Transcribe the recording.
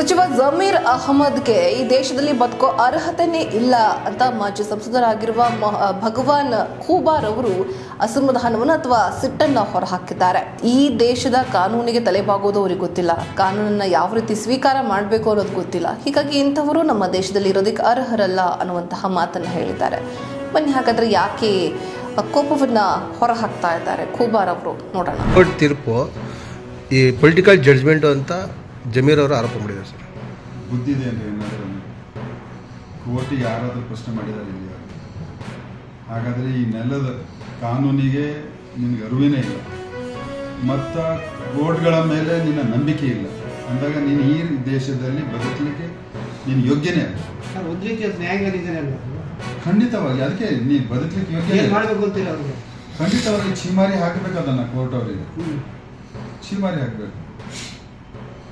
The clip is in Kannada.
ಸಚಿವ ಜಮೀರ್ ಅಹಮದ್ಗೆ ಈ ದೇಶದಲ್ಲಿ ಬದುಕೋ ಅರ್ಹತೆನೇ ಇಲ್ಲ ಅಂತ ಮಾಜಿ ಸಂಸದರಾಗಿರುವ ಮ- ಭಗವಾನ್ ಖೂಬಾರ್ ಅವರು ಅಸಮಾಧಾನವನ್ನು ಅಥವಾ ಸಿಟ್ಟನ್ನ ಹೊರಹಾಕಿದ್ದಾರೆ ಈ ದೇಶದ ಕಾನೂನಿಗೆ ತಲೆಬಾಗೋದು ಅವ್ರಿಗೆ ಗೊತ್ತಿಲ್ಲ ಕಾನೂನನ್ನ ಯಾವ ರೀತಿ ಸ್ವೀಕಾರ ಮಾಡಬೇಕು ಅನ್ನೋದು ಗೊತ್ತಿಲ್ಲ ಹೀಗಾಗಿ ಇಂಥವರು ನಮ್ಮ ದೇಶದಲ್ಲಿ ಇರೋದಕ್ಕೆ ಅರ್ಹರಲ್ಲ ಅನ್ನುವಂತಹ ಮಾತನ್ನ ಹೇಳಿದ್ದಾರೆ ಬನ್ನಿ ಹಾಗಾದ್ರೆ ಯಾಕೆ ಕೋಪವನ್ನ ಹೊರಹಾಕ್ತಾ ಇದ್ದಾರೆ ಖೂಬಾರ್ ಅವರು ನೋಡೋಣ ಕೋರ್ಟ್ ತೀರ್ಪು ಈ ಪೊಲಿಟಿಕಲ್ ಜಡ್ಜ್ಮೆಂಟು ಅಂತ ಜಮೀರ್ ಅವರು ಆರೋಪ ಮಾಡಿದ್ದಾರೆ ಸರ್ ಬುದ್ಧಿದೆ ಅಂದರೆ ಏನಾದರೂ ಕೋರ್ಟಿಗೆ ಯಾರಾದರೂ ಪ್ರಶ್ನೆ ಮಾಡಿದ್ದಾರೆ ಇಲ್ಲಿ ಹಾಗಾದರೆ ಈ ನೆಲದ ಕಾನೂನಿಗೆ ನಿನಗೆ ಅರಿವಿನೇ ಇಲ್ಲ ಮತ್ತು ಕೋರ್ಟ್ಗಳ ಮೇಲೆ ನಿನ್ನ ನಂಬಿಕೆ ಇಲ್ಲ ಅಂದಾಗ ನೀನು ಈ ದೇಶದಲ್ಲಿ ಬದುಕಲಿಕ್ಕೆ ನೀನು ಯೋಗ್ಯನೇ ಅಲ್ಲ ಸರ್, ಒಂದ್ ರೀತಿಯ ನ್ಯಾಯಾಂಗನಿದ್ದಾರೆ ಅಲ್ಲ ಖಂಡಿತವಾಗಿ ಅದಕ್ಕೆ ನೀನು ಬದುಕಲಿಕ್ಕೆ ಯೋಗ್ಯ ಏನ್ ಮಾಡ್ಬೇಕು ಗೊತ್ತಿಲ್ಲ ಅವ್ರಿಗೆ ಖಂಡಿತವಾಗಿ ಚೀಮಾರಿ ಹಾಕಬೇಕು ಅದನ್ನು ಕೋರ್ಟ್ ಅವರಿಗೆ ಹ್ಮ್. ಚೀಮಾರಿ ಹಾಕಬೇಕು